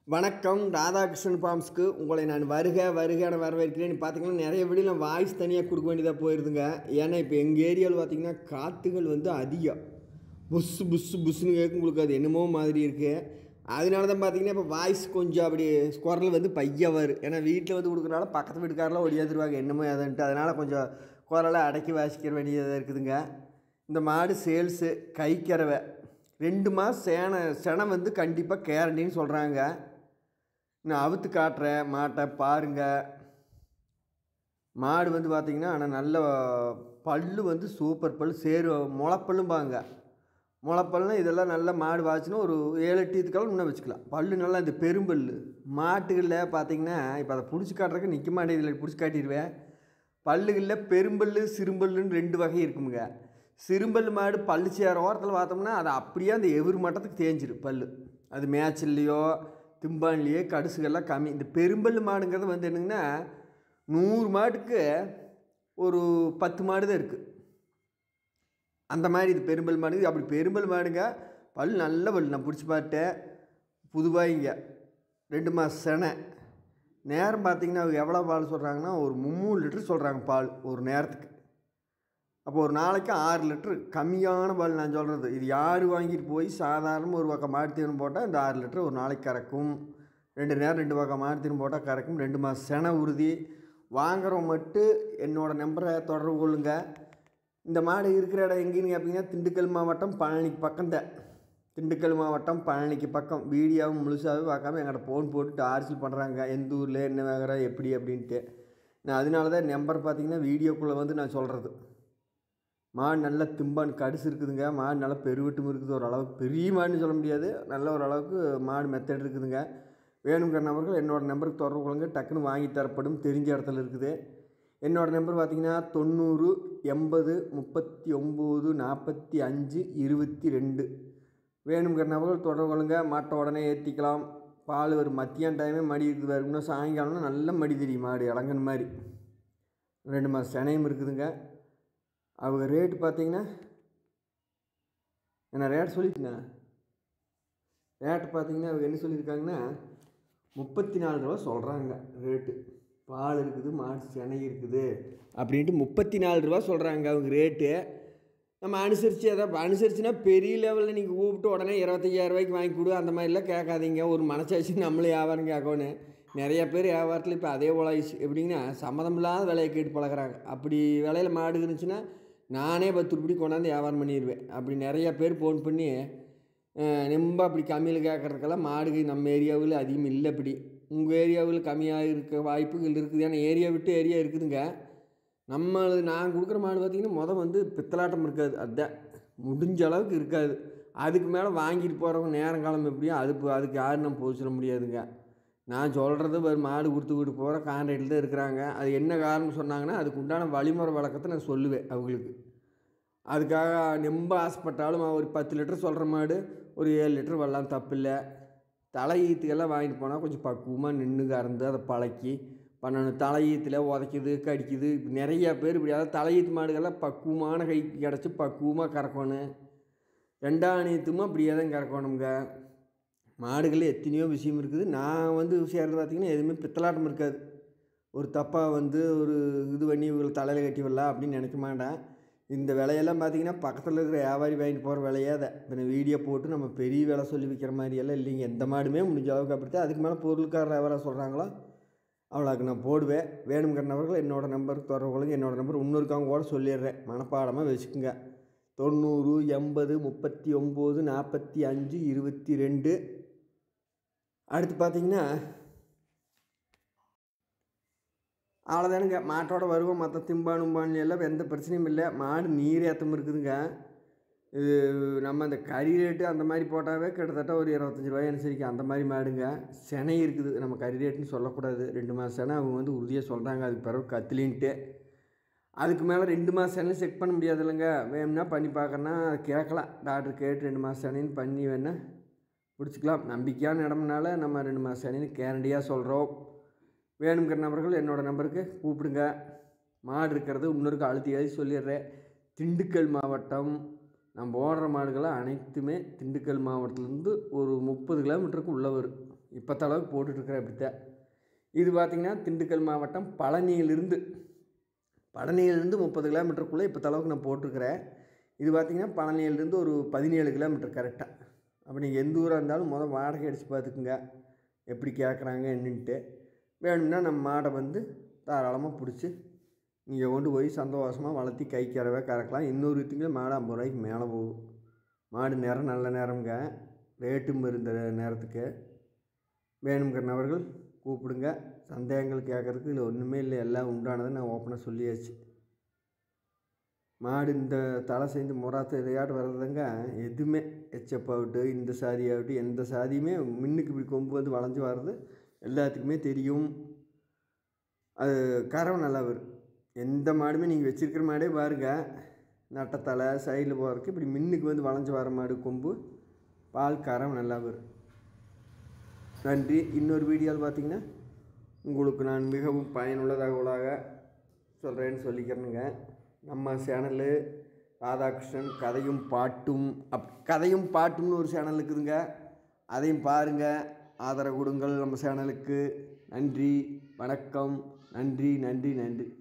வணக்கம் ராதாகிருஷ்ணன் ஃபார்ம்ஸ்க்கு உங்களை நான் வருக வருக நான் வரவேற்கிறேன் பார்த்தீங்கன்னா நிறைய வீடியோ வாய்ஸ் தனியாக கொடுக்க வேண்டியதாக போயிருதுங்க ஏன்னா இப்போ எங்கள் ஏரியாவில் பார்த்தீங்கன்னா காற்றுகள் வந்து அதிகம் புஸ்ஸு புஸ்ஸு புஸ்ஸுன்னு கேட்கும் உங்களுக்கு அது என்னமோ மாதிரி இருக்குது அதனால தான் பார்த்தீங்கன்னா இப்போ வாய்ஸ் கொஞ்சம் அப்படி குரல் வந்து பையா வரும் ஏன்னா வீட்டில் வந்து கொடுக்குறனால பக்கத்து வீட்டுக்காரெலாம் ஒடியாந்துருவாங்க என்னமோ எதன்ட்டு அதனால் கொஞ்சம் குரலை அடக்கி வாசிக்கிற வேண்டியதாக இருக்குதுங்க இந்த மாடு சேல்ஸு கைக்கறவை ரெண்டு மாதம் சேனை செனை வந்து கண்டிப்பாக கேரண்டின்னு சொல்கிறாங்க நான் அவுத்து காட்டுறேன் மாட்டை பாருங்கள் மாடு வந்து பார்த்திங்கன்னா ஆனால் நல்ல பல்லு வந்து சூப்பர் பல்லு சேரு முளைப்பல்லும்பாங்க முளைப்பல்னா இதெல்லாம் நல்ல மாடு வாச்சுன்னா ஒரு ஏழு எட்டு இதுக்கெல்லாம் இன்னும் வச்சுக்கலாம் பல்லு நல்லா இந்த பெரும்பல்லு மாட்டுகளில் பார்த்தீங்கன்னா இப்போ அதை பிடிச்சி காட்டுறதுக்கு நிற்க மாட்டேங்குது பிடிச்சி காட்டிடுவேன் பல்லுகளில் பெரும்பல்லு சிறும்பல்லுன்னு ரெண்டு வகை இருக்குமுங்க சிறும்பல் மாடு பல்லு சேர ஓரத்தில் பார்த்தோம்னா அது அப்படியே அந்த எதிர் மட்டத்துக்கு தேஞ்சிரும் பல்லு அது மேய்ச்சல்லையோ திம்பான்லேயோ கடுசுகள்லாம் கம்மி இந்த பெரும்பல் மாடுங்கிறது வந்து என்னங்கன்னா நூறு மாட்டுக்கு ஒரு பத்து மாடு தான் இருக்குது அந்த மாதிரி இது பெரும்பல் மாடு அப்படி பெரும்பல் மாடுங்க பல் நல்ல பல் நான் பிடிச்சி பார்த்தேன் புதுவாயிங்க ரெண்டு மாதம் செனை நேரம் பார்த்தீங்கன்னா அவங்க எவ்வளோ பால் சொல்கிறாங்கன்னா ஒரு மும்மூணு லிட்டர் சொல்கிறாங்க பால் ஒரு நேரத்துக்கு அப்போ ஒரு நாளைக்கு ஆறு லிட்ரு கம்மியான பால் நான் சொல்கிறது இது யார் வாங்கிட்டு போய் சாதாரண ஒரு பக்கம் மாட்டு தீவனம் போட்டால் இந்த ஆறு லிட்டர் ஒரு நாளைக்கு கறக்கும் ரெண்டு நேரம் ரெண்டு பக்கம் மாட்டு தீவனம் போட்டால் கறக்கும் ரெண்டு மாதம் செனை உறுதி வாங்குறவங்க மட்டும் என்னோடய நம்பரை தொடர்பு கொள்ளுங்க இந்த மாடு இருக்கிற இடம் எங்கேன்னு கேட்டிங்கன்னா திண்டுக்கல் மாவட்டம் பழனிக்கு பக்கம் தான் திண்டுக்கல் மாவட்டம் பழனிக்கு பக்கம் வீடியோவும் முழுசாகவே பார்க்காம எங்கிட்ட ஃபோன் போட்டு டார்ச்சல் பண்ணுறாங்க எந்த ஊரில் என்ன வாங்குற எப்படி அப்படின்ட்டு நான் அதனால தான் நம்பர் பார்த்தீங்கன்னா வீடியோக்குள்ளே வந்து நான் சொல்கிறது மாடு நல்ல திம்பான் கடுசு இருக்குதுங்க மாடு நல்லா பெருவட்டும் இருக்குது ஓரளவுக்கு பெரிய மாடுன்னு சொல்ல முடியாது நல்ல ஓரளவுக்கு மாடு மெத்தட் இருக்குதுங்க வேணுங்கிற நம்பர்கள் என்னோடய நம்பருக்கு தொடர்பு கொள்ளுங்க டக்குன்னு வாங்கி தரப்படும் தெரிஞ்ச இடத்துல இருக்குது என்னோடய நம்பர் பார்த்திங்கன்னா தொண்ணூறு எண்பது முப்பத்தி ஒம்பது நாற்பத்தி அஞ்சு இருபத்தி ரெண்டு வேணுங்கிற நபர்கள் தொடர்பு கொள்ளுங்க மாட்டை உடனே ஏற்றிக்கலாம் பால் ஒரு மத்தியான டைமே மடி இருக்குது வரும்னா சாயங்காலம்னா நல்ல மடி தெரியும் மாடு இளங்கன் மாதிரி ரெண்டு மாதம் செனையும் இருக்குதுங்க அவங்க ரேட்டு பார்த்தீங்கன்னா என்ன ரேட் சொல்லிட்டுண்ணா ரேட்டு பார்த்தீங்கன்னா அவங்க என்ன சொல்லியிருக்காங்கன்னா முப்பத்தி நாலு ரூபா சொல்கிறாங்க ரேட்டு பால் இருக்குது மாடு செனை இருக்குது அப்படின்ட்டு முப்பத்தி நாலு ரூபா சொல்கிறாங்க அவங்க ரேட்டு நம்ம அனுசரித்து எதாவது அனுசரிச்சுன்னா பெரிய லெவலில் நீங்கள் கூப்பிட்டு உடனே இருபத்தையாயிரம் ரூபாய்க்கு வாங்கி கொடு அந்த மாதிரிலாம் கேட்காதீங்க ஒரு மனசாச்சு நம்மளும் வியாபாரம் கேட்கணும் நிறைய பேர் வியாபாரத்தில் இப்போ அதே போல எப்படிங்கன்னா சம்மதம் இல்லாத விலையை கேட்டு பழகிறாங்க அப்படி விலையில் மாடு இருந்துச்சுன்னா நானே பத்து ரூபாய் கொண்டாந்து வியாபாரம் பண்ணிடுவேன் அப்படி நிறையா பேர் ஃபோன் பண்ணி ரொம்ப அப்படி கம்மியில் கேட்குறதுக்கெல்லாம் மாடு நம்ம ஏரியாவில் அதிகம் இல்லை அப்படி உங்கள் ஏரியாவில் கம்மியாக இருக்க வாய்ப்புகள் இருக்குது ஏன்னா ஏரியா விட்டு ஏரியா இருக்குதுங்க நம்ம நான் கொடுக்குற மாடு பார்த்திங்கன்னா மொதல் வந்து பித்தலாட்டம் இருக்காது அதுதான் முடிஞ்ச அளவுக்கு இருக்காது அதுக்கு மேலே வாங்கிட்டு போகிறவங்க நேரங்காலம் எப்படியோ அதுக்கு அதுக்கு யாரும் நம்ம போக சொல்ல முடியாதுங்க நான் சொல்கிறது ஒரு மாடு கொடுத்து விட்டு போகிற கான்ட்ராக்டில் தான் இருக்கிறாங்க அது என்ன காரணம் சொன்னாங்கன்னா அதுக்கு உண்டான வழிமுறை வழக்கத்தை நான் சொல்லுவேன் அவங்களுக்கு அதுக்காக ரொம்ப ஆசைப்பட்டாலும் ஒரு பத்து லிட்டர் சொல்கிற மாடு ஒரு ஏழு லிட்டர் வரலாம் தப்பில்லை தலையீத்துக்கெல்லாம் வாங்கிட்டு போனால் கொஞ்சம் பக்குவமாக நின்று கறந்து அதை பழக்கி பண்ணணும் தலையீத்தில் உதைக்குது கடிக்குது நிறைய பேர் இப்படி அதாவது தலையீத்து மாடுகள்லாம் பக்குவமான கைக்கு கிடச்சி பக்குவமாக கறக்கணும் ரெண்டாணியத்துமா அப்படியே தான் கறக்கணுங்க மாடுகளில் எத்தனையோ விஷயம் இருக்குது நான் வந்து சேர்றது பார்த்திங்கன்னா எதுவுமே பித்தலாட்டம் இருக்காது ஒரு தப்பாக வந்து ஒரு இது பண்ணி இவங்களை தலையில் கட்டி விடலாம் அப்படின்னு நினைக்க மாட்டேன் இந்த விலையெல்லாம் பார்த்திங்கன்னா பக்கத்தில் இருக்கிற வியாபாரி வாங்கிட்டு போகிற விலையே அதை இப்போ வீடியோ போட்டு நம்ம பெரிய விலை சொல்லி விற்கிற மாதிரியெல்லாம் இல்லைங்க எந்த மாடுமே முடிஞ்ச அளவுக்கு அப்படித்தான் அதுக்கு மேலே பொருளுக்கார வியாபாரம் சொல்கிறாங்களோ அவ்வளோக்கு நான் போடுவேன் வேணுங்கிற நபர்கள் என்னோடய நம்பருக்கு தொடர்பு கொள்ளுங்க என்னோடய நம்பர் இன்னொருக்காங்க கூட சொல்லிடுறேன் மனப்பாடமாக வச்சுக்கோங்க தொண்ணூறு எண்பது முப்பத்தி ஒம்பது நாற்பத்தி அஞ்சு இருபத்தி ரெண்டு அடுத்து பார்த்திங்கன்னா அவ்வளோதானுங்க மாட்டோட வருவோம் மற்ற திம்பானும்பான் எல்லாம் எந்த பிரச்சனையும் இல்லை மாடு நீர் ஏற்றம் இருக்குதுங்க இது நம்ம அந்த கறி ரேட்டு அந்த மாதிரி போட்டாவே கிட்டத்தட்ட ஒரு இருபத்தஞ்சி ரூபாய் அனுசரிக்கும் அந்த மாதிரி மாடுங்க செனை இருக்குது நம்ம கறி ரேட்டுன்னு சொல்லக்கூடாது ரெண்டு மாதம் செனை அவங்க வந்து உறுதியாக சொல்கிறாங்க அதுக்கு பிறகு கத்திலின்ட்டு அதுக்கு மேலே ரெண்டு மாதம் செனை செக் பண்ண முடியாது இல்லைங்க வேணும்னா பண்ணி பார்க்கறனா கேட்கலாம் டாக்டர் கேட்டு ரெண்டு மாதம் செனைன்னு பண்ணி வேணால் பிடிச்சிக்கலாம் நம்பிக்கையான இடம்னால நம்ம ரெண்டு மாதம் செனைன்னு கேரண்டியாக சொல்கிறோம் வேணுங்கிற நபர்கள் என்னோடய நம்பருக்கு கூப்பிடுங்க மாடு இருக்கிறது இன்னொருக்கு அழுத்தி எழுதி சொல்லிடுறேன் திண்டுக்கல் மாவட்டம் நம்ம ஓடுற மாடுகளை அனைத்துமே திண்டுக்கல் மாவட்டத்துலேருந்து ஒரு முப்பது கிலோமீட்டருக்கு உள்ளே வரும் இப்போத்த அளவுக்கு போட்டுட்ருக்குறேன் இப்படித்தான் இது பார்த்திங்கன்னா திண்டுக்கல் மாவட்டம் பழனியிலிருந்து பழனியிலிருந்து முப்பது கிலோமீட்டருக்குள்ளே இப்போ அளவுக்கு நான் போட்டிருக்கிறேன் இது பார்த்திங்கன்னா பழனியிலிருந்து ஒரு பதினேழு கிலோமீட்டர் கரெக்டாக அப்போ நீங்கள் எந்த ஊராக இருந்தாலும் முதல் வாடகை அடித்து பார்த்துக்குங்க எப்படி கேட்குறாங்க என்னன்ட்டு வேணும்னா நம்ம மாடை வந்து தாராளமாக பிடிச்சி நீங்கள் கொண்டு போய் சந்தோஷமாக வளர்த்தி கை கறவை கறக்கலாம் இன்னொரு திங்களும் மாடு ஐம்பது ரூபாய்க்கு மேலே போகும் மாடு நேரம் நல்ல நேரம்ங்க ரேட்டும் இருந்த நேரத்துக்கு வேணுங்கிற நபர்கள் கூப்பிடுங்க சந்தேகங்கள் கேட்குறதுக்கு இதில் ஒன்றுமே இல்லை எல்லாம் உண்டானதை நான் ஓப்பனாக சொல்லியாச்சு மாடு இந்த தலை சேர்ந்து முறாத்த இதையாட்டு வர்றதுங்க எதுவுமே எச்சப் ஆகட்டும் இந்த சாதி ஆகட்டும் எந்த சாதியுமே மின்னுக்கு இப்படி கொம்பு வந்து வளைஞ்சு வர்றது எல்லாத்துக்குமே தெரியும் அது கறவை நல்லா வரும் எந்த மாடுமே நீங்கள் வச்சுருக்கிற மாடே பாருங்க நட்டத்தலை சைடில் போகிறதுக்கு இப்படி மின்னுக்கு வந்து வளைஞ்சு வர மாடு கொம்பு பால் கறவை நல்லா வரும் நன்றி இன்னொரு வீடியோவில் பார்த்தீங்கன்னா உங்களுக்கு நான் மிகவும் பயனுள்ள தகவலாக சொல்கிறேன்னு சொல்லிக்கிறேனுங்க நம்ம சேனலு ராதாகிருஷ்ணன் கதையும் பாட்டும் அப் கதையும் பாட்டும்னு ஒரு சேனல் இருக்குதுங்க அதையும் பாருங்கள் ஆதரவு கொடுங்கள் நம்ம சேனலுக்கு நன்றி வணக்கம் நன்றி நன்றி நன்றி